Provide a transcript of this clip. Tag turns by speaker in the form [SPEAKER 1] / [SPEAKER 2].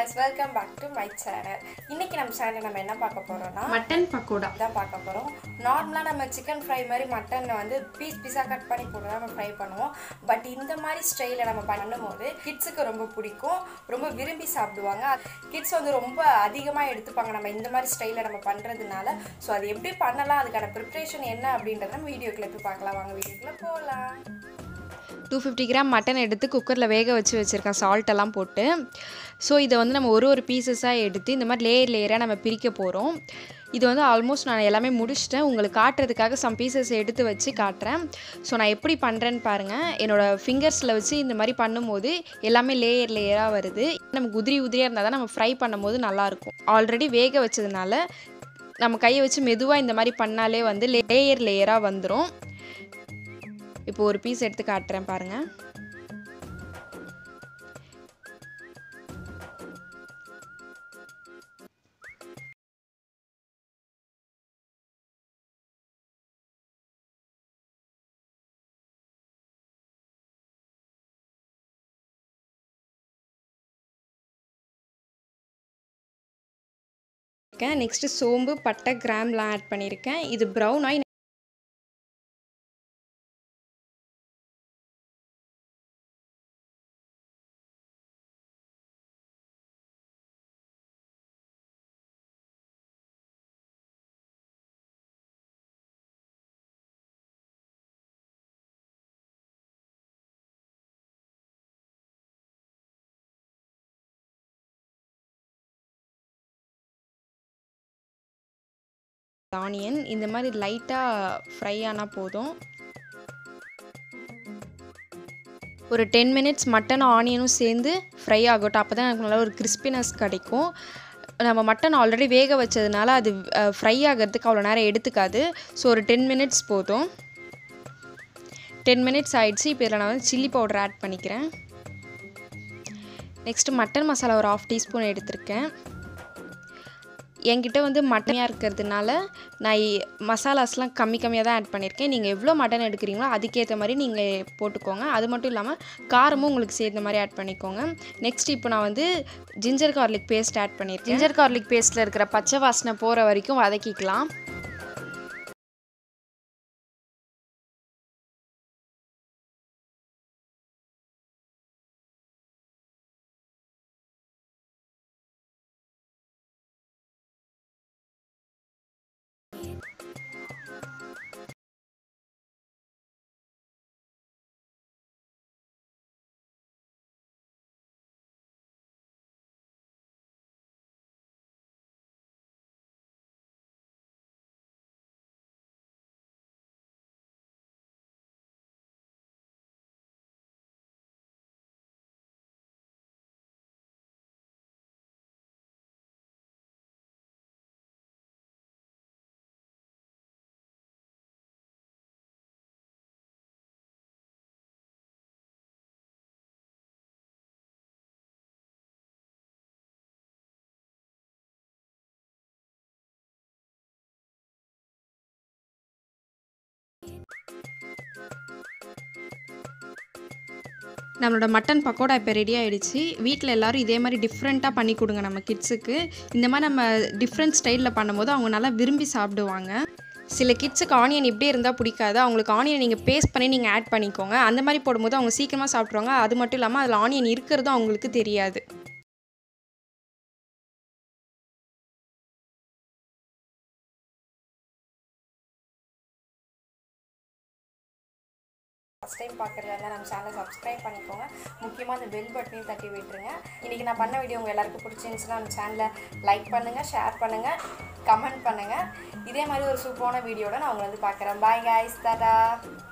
[SPEAKER 1] viewers welcome back to my channel இன்னைக்கு நம்ம channel நம்ம என்ன பார்க்க போறோம்னா
[SPEAKER 2] மட்டன் பக்கோடா
[SPEAKER 1] தான் பார்க்க போகிறோம் நார்மலாக நம்ம சிக்கன் ஃப்ரை மாதிரி மட்டனை வந்து பீஸ் பீஸாக கட் பண்ணி போட்டு தான் நம்ம ஃப்ரை பண்ணுவோம் பட் இந்த மாதிரி ஸ்டைலில் நம்ம பண்ணும்போது கிட்ஸுக்கு ரொம்ப பிடிக்கும் ரொம்ப விரும்பி சாப்பிடுவாங்க கிட்ஸ் வந்து ரொம்ப அதிகமாக எடுத்துப்பாங்க நம்ம இந்த மாதிரி ஸ்டைலில் நம்ம பண்ணுறதுனால ஸோ அது எப்படி பண்ணலாம் அதுக்கான ப்ரிப்ரேஷன் என்ன அப்படின்றத நம்ம வீடியோக்குள்ள போய் பார்க்கலாம் வாங்க வீடியோக்குள்ளே போகலாம்
[SPEAKER 2] டூ ஃபிஃப்டி கிராம் மட்டன் எடுத்து குக்கரில் வேக வச்சு வச்சுருக்கேன் சால்ட் எல்லாம் போட்டு ஸோ இதை வந்து நம்ம ஒரு ஒரு பீசஸாக எடுத்து இந்த மாதிரி லேயர் லேயராக நம்ம பிரிக்க போகிறோம் இது வந்து ஆல்மோஸ்ட் நான் எல்லாமே முடிச்சிட்டேன் உங்களுக்கு காட்டுறதுக்காக சம் பீசஸ் எடுத்து வச்சு காட்டுறேன் ஸோ நான் எப்படி பண்ணுறேன்னு பாருங்கள் என்னோடய ஃபிங்கர்ஸில் வச்சு இந்த மாதிரி பண்ணும்போது எல்லாமே லேயர் லேயராக வருது நமக்கு உதிரி உதிரியாக இருந்தால் தான் நம்ம ஃப்ரை பண்ணும்போது நல்லாயிருக்கும் ஆல்ரெடி வேக வச்சதுனால நம்ம கையை வச்சு மெதுவாக இந்த மாதிரி பண்ணாலே வந்து லேயர் லேயராக வந்துடும் இப்போ ஒரு பீஸ் எடுத்து காட்டுறேன் பாருங்கள் நெக்ஸ்ட்டு சோம்பு பட்டை கிராம்லாம் ஆட் பண்ணியிருக்கேன் இது ப்ரௌன் ஆகி ஆனியன் இந்த மாதிரி லைட்டாக ஃப்ரை ஆனால் போதும் ஒரு டென் மினிட்ஸ் மட்டன் ஆனியனும் சேர்ந்து ஃப்ரை ஆகட்டும் அப்போ தான் எனக்கு நல்லா ஒரு கிறிஸ்பினஸ் கிடைக்கும் நம்ம மட்டன் ஆல்ரெடி வேக வச்சதுனால அது ஃப்ரை ஆகிறதுக்கு அவ்வளோ நேரம் எடுத்துக்காது ஸோ ஒரு டென் மினிட்ஸ் போதும் டென் மினிட்ஸ் ஆயிடுச்சு இப்போ இதில் நான் வந்து சில்லி பவுடர் ஆட் பண்ணிக்கிறேன் நெக்ஸ்ட்டு மட்டன் மசாலா ஒரு ஆஃப் டீஸ்பூன் எடுத்திருக்கேன் என்கிட்ட வந்து மட்டனாக இருக்கிறதுனால நான் இ- மசாலாஸ்லாம் கம்மி கம்மியாக தான் ஆட் பண்ணியிருக்கேன் நீங்கள் எவ்வளோ மட்டன் எடுக்கிறீங்களோ அதுக்கேற்ற மாதிரி நீங்கள் போட்டுக்கோங்க அது மட்டும் இல்லாமல் காரமும் உங்களுக்கு சேர்ந்த மாதிரி ஆட் பண்ணிக்கோங்க நெக்ஸ்ட் இப்போ நான் வந்து ஜிஞ்சர் கார்லிக் பேஸ்ட் ஆட் பண்ணியிருக்கேன் ஜிஞ்சர் கார்லிக் பேஸ்ட்டில் இருக்கிற பச்சை வாசனை போகிற வரைக்கும் வதக்கிக்கலாம் நம்மளோட மட்டன் பக்கோடா இப்போ ரெடி ஆயிடுச்சு வீட்டில் எல்லாரும் இதே மாதிரி டிஃப்ரெண்ட்டாக பண்ணி கொடுங்க நம்ம கிட்ஸுக்கு இந்த மாதிரி நம்ம டிஃப்ரெண்ட் ஸ்டைலில் பண்ணும்போது அவங்க நல்லா விரும்பி சாப்பிடுவாங்க சில கிட்ஸுக்கு ஆனியன் இப்படி இருந்தால் பிடிக்காது அவங்களுக்கு ஆனியன் நீங்கள் பேஸ்ட் பண்ணி நீங்கள் ஆட் பண்ணிக்கோங்க அந்த மாதிரி போடும்போது அவங்க சீக்கிரமாக சாப்பிட்ருவாங்க அது மட்டும் இல்லாமல் அதில் ஆனியன் இருக்கிறதும் அவங்களுக்கு தெரியாது
[SPEAKER 1] ஃபஸ்ட் டைம் பார்க்குறதா இருந்தால் நம்ம சேனலை சப்ஸ்கிரைப் பண்ணிக்கோங்க முக்கியமாக அந்த பெல் பட்டனையும் தட்டி விட்டுருங்க இன்றைக்கி நான் பண்ண வீடியோ உங்கள் எல்லாருக்கும் பிடிச்சிருந்துச்சுன்னா நம்ம சேனலை லைக் பண்ணுங்கள் ஷேர் பண்ணுங்கள் கமெண்ட் பண்ணுங்கள் இதே மாதிரி ஒரு சூப்பரான வீடியோட நான் உங்களை வந்து பார்க்குறேன் பாய் guys டாடா